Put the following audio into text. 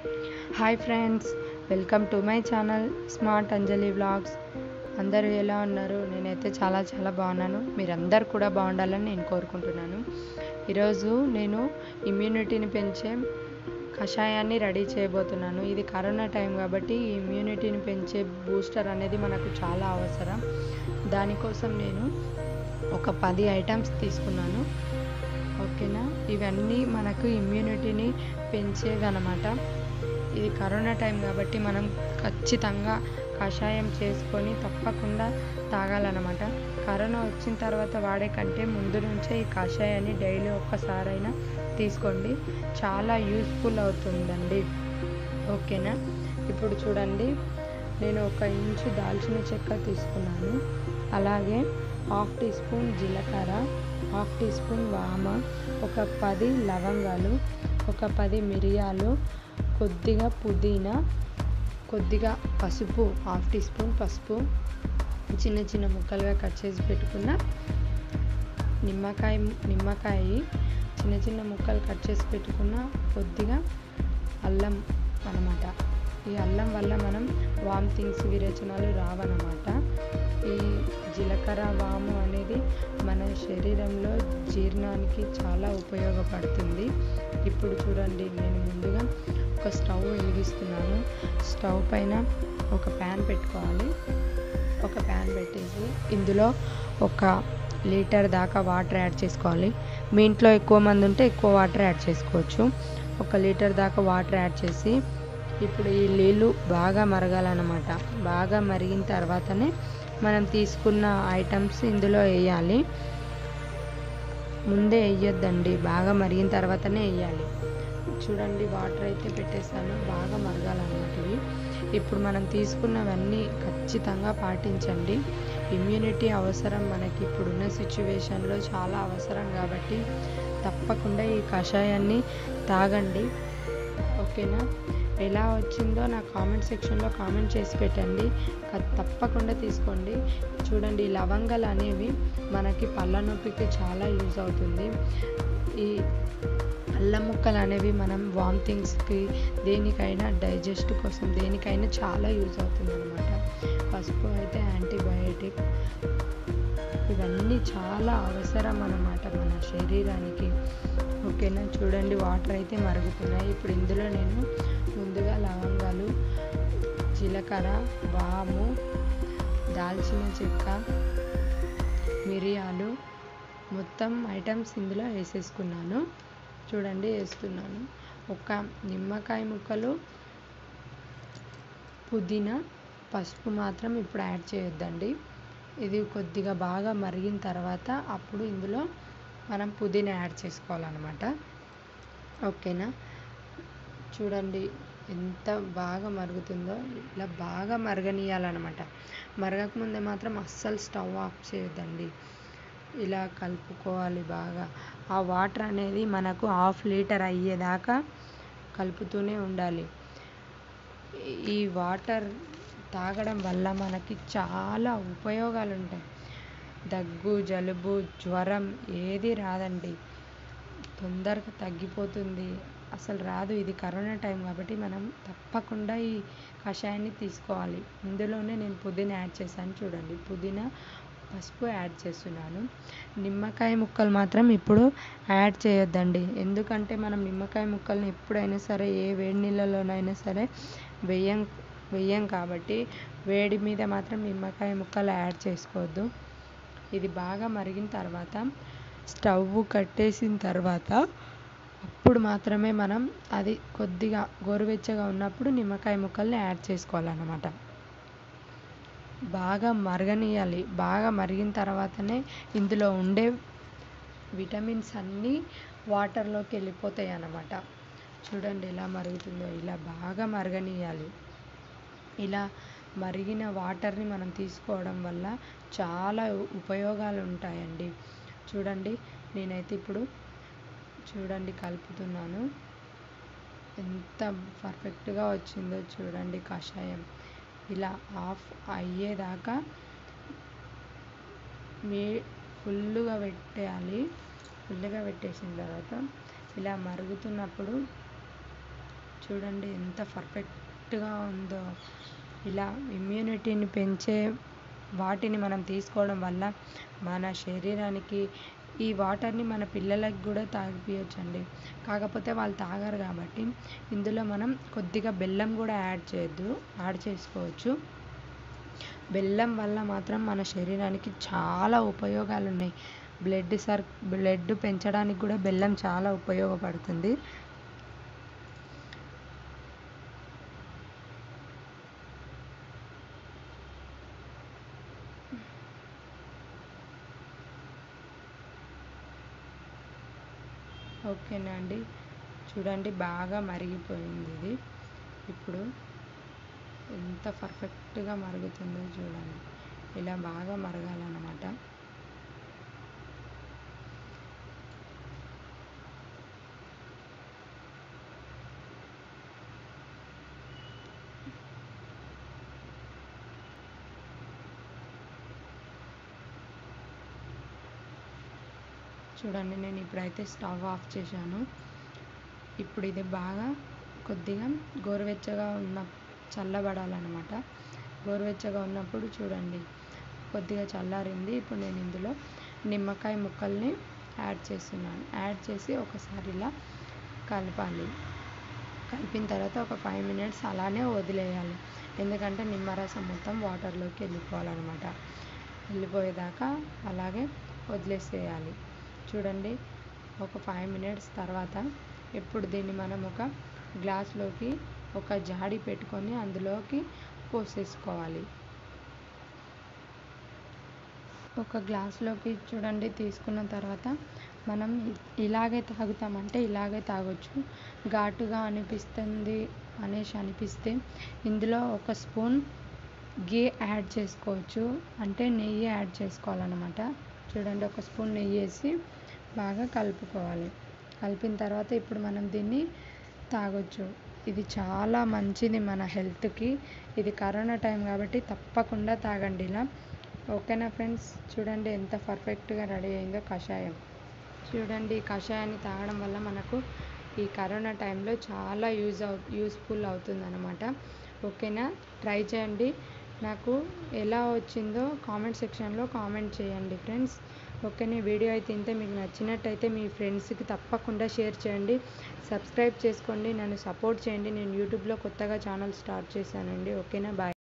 hi friends welcome to my channel smart Anjali vlogs అందరూ ఎలా ఉన్నారు నేనైతే చాలా చాలా బాగున్నాను మీరందరూ కూడా బాగుండాలని నేను కోరుకుంటున్నాను ఈరోజు నేను ఇమ్యూనిటీని పెంచే కషాయాన్ని రెడీ చేయబోతున్నాను ఇది కరోనా టైం కాబట్టి ఈ ఇమ్యూనిటీని పెంచే బూస్టర్ అనేది మనకు చాలా అవసరం దానికోసం నేను ఒక పది ఐటమ్స్ తీసుకున్నాను ఓకేనా ఇవన్నీ మనకు ఇమ్యూనిటీని పెంచేవి అనమాట ఇది కరోనా టైం కాబట్టి మనం ఖచ్చితంగా కషాయం చేసుకొని తప్పకుండా తాగాలన్నమాట కరోనా వచ్చిన తర్వాత వాడే కంటే ముందు నుంచే ఈ కషాయాన్ని డైలీ ఒక్కసారైనా తీసుకోండి చాలా యూస్ఫుల్ అవుతుందండి ఓకేనా ఇప్పుడు చూడండి నేను ఒక ఇంచు దాల్చిన చెక్క తీసుకున్నాను అలాగే హాఫ్ టీ స్పూన్ జీలకర్ర హాఫ్ టీ స్పూన్ వామ ఒక పది లవంగాలు ఒక పది మిరియాలు కొద్దిగా పుదీనా కొద్దిగా పసుపు హాఫ్ టీ స్పూన్ పసుపు చిన్న చిన్న ముక్కలుగా కట్ చేసి పెట్టుకున్న నిమ్మకాయ నిమ్మకాయ చిన్న చిన్న ముక్కలు కట్ చేసి పెట్టుకున్న కొద్దిగా అల్లం అనమాట ఈ అల్లం వల్ల మనం వామిటింగ్స్ విరేచనాలు రావన్నమాట ఈ జీలకర్ర వాము అనేది మన శరీరంలో జీర్ణానికి చాలా ఉపయోగపడుతుంది ఇప్పుడు చూడండి నేను ముందుగా ఒక స్టవ్ వెలిగిస్తున్నాను స్టవ్ పైన ఒక ప్యాన్ పెట్టుకోవాలి ఒక ప్యాన్ పెట్టేసి ఇందులో ఒక లీటర్ దాకా వాటర్ యాడ్ చేసుకోవాలి మీ ఇంట్లో ఎక్కువ మంది ఉంటే ఎక్కువ వాటర్ యాడ్ చేసుకోవచ్చు ఒక లీటర్ దాకా వాటర్ యాడ్ చేసి ఇప్పుడు ఈ నీళ్ళు బాగా మరగాలన్నమాట బాగా మరిగిన తర్వాతనే మనం తీసుకున్న ఐటమ్స్ ఇందులో వేయాలి ముందే వేయొద్దండి బాగా మరిగిన తర్వాతనే వేయాలి చూడండి వాటర్ అయితే పెట్టేసాను బాగా మరగాలన్నమాట ఇవి ఇప్పుడు మనం తీసుకున్నవన్నీ ఖచ్చితంగా పాటించండి ఇమ్యూనిటీ అవసరం మనకి ఇప్పుడున్న సిచ్యువేషన్లో చాలా అవసరం కాబట్టి తప్పకుండా ఈ కషాయాన్ని తాగండి ఓకేనా ఎలా వచ్చిందో నా కామెంట్ సెక్షన్లో కామెంట్ చేసి పెట్టండి తప్పకుండా తీసుకోండి చూడండి ఈ లవంగాలు అనేవి మనకి పళ్ళ నొప్పికి చాలా యూజ్ అవుతుంది ఈ అల్లం ముక్కలు అనేవి మనం వామిటింగ్స్కి దేనికైనా డైజెస్ట్ కోసం దేనికైనా చాలా యూజ్ అవుతుంది అనమాట పసుపు అయితే యాంటీబయాటిక్ ఇవన్నీ చాలా అవసరం అన్నమాట మన శరీరానికి ఓకేనా చూడండి వాటర్ అయితే మరుగుతున్నాయి ఇప్పుడు ఇందులో నేను ముందుగా లవంగాలు జీలకర్ర వాము దాల్చిన చెక్క మిరియాలు మొత్తం ఐటమ్స్ ఇందులో వేసేసుకున్నాను చూడండి వేస్తున్నాను ఒక నిమ్మకాయ ముక్కలు పుదీనా పసుపు మాత్రం ఇప్పుడు యాడ్ చేయొద్దండి ఇది కొద్దిగా బాగా మరిగిన తర్వాత అప్పుడు ఇందులో మనం పుదీనా యాడ్ చేసుకోవాలన్నమాట ఓకేనా చూడండి ఎంత బాగా మరుగుతుందో ఇలా బాగా మరగనీయాలన్నమాట మరగకముందే మాత్రం అస్సలు స్టవ్ ఆఫ్ చేయొద్దండి ఇలా కలుపుకోవాలి బాగా ఆ వాటర్ అనేది మనకు హాఫ్ లీటర్ అయ్యేదాకా కలుపుతూనే ఉండాలి ఈ వాటర్ తాగడం వల్ల మనకి చాలా ఉపయోగాలు ఉంటాయి దగ్గు జలుబు జ్వరం ఏది రాదండి తొందరగా తగ్గిపోతుంది అసలు రాదు ఇది కరోనా టైం కాబట్టి మనం తప్పకుండా ఈ కషాయాన్ని తీసుకోవాలి ఇందులోనే నేను పుదీనా యాడ్ చేశాను చూడండి పుదీనా పసుపు యాడ్ చేస్తున్నాను నిమ్మకాయ ముక్కలు మాత్రం ఇప్పుడు యాడ్ చేయొద్దండి ఎందుకంటే మనం నిమ్మకాయ ముక్కల్ని ఎప్పుడైనా సరే ఏ వేడి నీళ్ళలోనైనా సరే వెయ్యం వెయ్యం కాబట్టి వేడి మీద మాత్రం నిమ్మకాయ ముక్కలు యాడ్ చేసుకోవద్దు ఇది బాగా మరిగిన తర్వాత స్టవ్ కట్టేసిన తర్వాత అప్పుడు మాత్రమే మనం అది కొద్దిగా గోరువెచ్చగా ఉన్నప్పుడు నిమ్మకాయ ముక్కల్ని యాడ్ చేసుకోవాలన్నమాట బాగా మరగనీయాలి బాగా మరిగిన తర్వాతనే ఇందులో ఉండే విటమిన్స్ అన్నీ వాటర్లోకి వెళ్ళిపోతాయి అన్నమాట చూడండి ఎలా మరుగుతుందో ఇలా బాగా మరగనీయాలి ఇలా మరిగిన వాటర్ని మనం తీసుకోవడం వల్ల చాలా ఉపయోగాలు ఉంటాయండి చూడండి నేనైతే ఇప్పుడు చూడండి కలుపుతున్నాను ఎంత పర్ఫెక్ట్గా వచ్చిందో చూడండి కషాయం ఇలా ఆఫ్ అయ్యేదాకా మీ ఫుల్గా పెట్టేయాలి ఫుల్గా పెట్టేసిన తర్వాత ఇలా మరుగుతున్నప్పుడు చూడండి ఎంత పర్ఫెక్ట్గా ఉందో ఇలా ఇమ్యూనిటీని పెంచే వాటిని మనం తీసుకోవడం వల్ల మన శరీరానికి ఈ వాటర్ని మన పిల్లలకి కూడా తాగిపించచ్చండి కాకపోతే వాళ్ళు తాగరు కాబట్టి ఇందులో మనం కొద్దిగా బెల్లం కూడా యాడ్ చేయొద్దు యాడ్ చేసుకోవచ్చు బెల్లం వల్ల మాత్రం మన శరీరానికి చాలా ఉపయోగాలు ఉన్నాయి బ్లడ్ సర్ బ్లడ్ పెంచడానికి కూడా బెల్లం చాలా ఉపయోగపడుతుంది ఓకేనా అండి చూడండి బాగా మరిగిపోయింది ఇది ఇప్పుడు ఎంత పర్ఫెక్ట్గా మరుగుతుందో చూడండి ఇలా బాగా మరగాలన్నమాట చూడండి నేను ఇప్పుడైతే స్టవ్ ఆఫ్ చేశాను ఇప్పుడు ఇది బాగా కొద్దిగా గోరువెచ్చగా ఉన్న చల్లబడాలన్నమాట గోరువెచ్చగా ఉన్నప్పుడు చూడండి కొద్దిగా చల్లారింది ఇప్పుడు నేను ఇందులో నిమ్మకాయ ముక్కల్ని యాడ్ చేస్తున్నాను యాడ్ చేసి ఒకసారి ఇలా కలపాలి కలిపిన తర్వాత ఒక ఫైవ్ మినిట్స్ అలానే వదిలేయాలి ఎందుకంటే నిమ్మరసం మొత్తం వాటర్లోకి వెళ్ళిపోవాలన్నమాట వెళ్ళిపోయేదాకా అలాగే వదిలేసేయాలి చూడండి ఒక ఫైవ్ మినిట్స్ తర్వాత ఇప్పుడు దీన్ని మనం ఒక గ్లాస్లోకి ఒక జాడి పెట్టుకొని అందులోకి పోసేసుకోవాలి ఒక గ్లాస్లోకి చూడండి తీసుకున్న తర్వాత మనం ఇలాగే తాగుతామంటే ఇలాగే తాగొచ్చు ఘాటుగా అనిపిస్తుంది అనేసి అనిపిస్తే ఇందులో ఒక స్పూన్ గీ యాడ్ చేసుకోవచ్చు అంటే నెయ్యి యాడ్ చేసుకోవాలన్నమాట చూడండి ఒక స్పూన్ నెయ్యి వేసి బాగా కలుపుకోవాలి కలిపిన తర్వాత ఇప్పుడు మనం దీన్ని తాగొచ్చు ఇది చాలా మంచిది మన హెల్త్కి ఇది కరోనా టైం కాబట్టి తప్పకుండా తాగండి ఇలా ఓకేనా ఫ్రెండ్స్ చూడండి ఎంత పర్ఫెక్ట్గా రెడీ అయిందో కషాయం చూడండి ఈ కషాయాన్ని తాగడం వల్ల మనకు ఈ కరోనా టైంలో చాలా యూజ్ అవు యూస్ఫుల్ అవుతుందన్నమాట ఓకేనా ట్రై చేయండి నాకు ఎలా వచ్చిందో కామెంట్ సెక్షన్లో కామెంట్ చేయండి ఫ్రెండ్స్ ఓకేనా వీడియో అయితే ఇంతే మీకు నచ్చినట్టయితే మీ ఫ్రెండ్స్కి తప్పకుండా షేర్ చేయండి సబ్స్క్రైబ్ చేసుకోండి నన్ను సపోర్ట్ చేయండి నేను యూట్యూబ్లో కొత్తగా ఛానల్ స్టార్ట్ చేశానండి ఓకేనా బాయ్